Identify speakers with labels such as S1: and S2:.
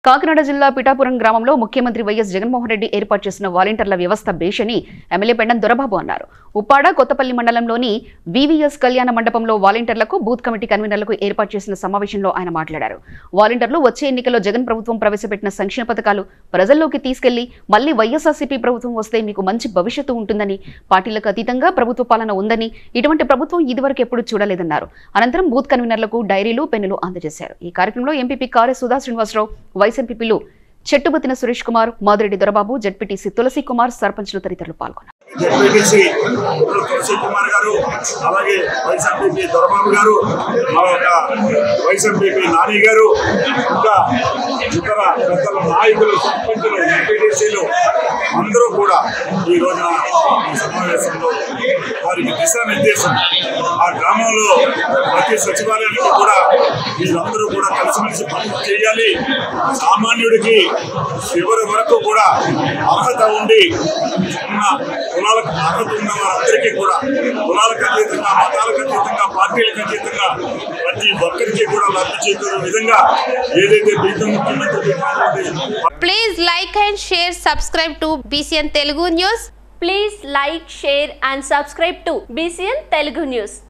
S1: కాకినాడ జిల్లా పిఠాపురం గ్రామంలో ముఖ్యమంత్రి వైఎస్ జగన్మోహన్ రెడ్డి ఏర్పాటు చేసిన వాలంటీర్ల వ్యవస్థ భేషని ఎమ్మెల్యే పెండం దొరబాబు అన్నారు ఉప్పాడ కొత్తపల్లి మండలంలోని వివిఎస్ కళ్యాణ మండపంలో వాలంటీర్లకు బూత్ కమిటీ కన్వీనర్లకు ఏర్పాటు చేసిన సమావేశంలో ఆయన మాట్లాడారు వాలంటీర్లు వచ్చే ఎన్నికల్లో జగన్ ప్రభుత్వం ప్రవేశపెట్టిన సంక్షేమ పథకాలు ప్రజల్లోకి తీసుకెళ్లి మళ్లీ వైఎస్ఆర్సీపీ ప్రభుత్వం వస్తే మీకు మంచి భవిష్యత్తు ఉంటుందని పార్టీలకు అతీతంగా ప్రభుత్వ పాలన ఉందని ఇటువంటి ప్రభుత్వం ఇదివరకు ఎప్పుడు చూడలేదన్నారు అనంతరం బూత్ కన్వీనర్లకు డైరీలు పెన్నులు అందజేశారు ఈ కార్యక్రమంలో ఎంపీపీ కారే సుధా శ్రీనివాసరావు వైస్ ఎంపీపీలు చెట్టుబతిన సురేష్ కుమార్ మాదిరెడ్డి దొరబాబు జడ్పీటీసీ తులసి కుమార్ సర్పంచ్లు తదితరులు పాల్గొన్నారు
S2: జడ్పీటీసీ తులసి కుమార్ గారు అలాగే వైస్ ఎంపీపీ దొరబాబు గారు మా యొక్క వైస్ ఎంపీపీ నాని గారు ఇంకా ఇతర పెద్దల నాయకులు సర్పంచులు ఎంపీటీసీలు అందరూ కూడా ఈ రోజున ఈ సమావేశంలో వారికి దిశానిర్దేశం ఆ గ్రామంలో ప్రతి సచివాలయానికి కూడా వీళ్ళందరూ కూడా కలిసిమెలిసి పనులు చేయాలి సామాన్యుడికి చివరి వరకు కూడా అర్హత ఉండి ఉన్న కులాలకు అర్హత ఉన్న వారందరికీ కూడా కులాలకు అతీతంగా మతాలకు అతీతంగా పార్టీలకు అతీతంగా ప్రతి ఒక్కరికి కూడా లబ్ధి చేకూరే విధంగా ఏదైతే బీజం ముఖ్యమంత్రి పెట్టినటువంటి
S3: Please like and share, subscribe to BCN Telugu News.
S4: Please like, share and subscribe to BCN Telugu News.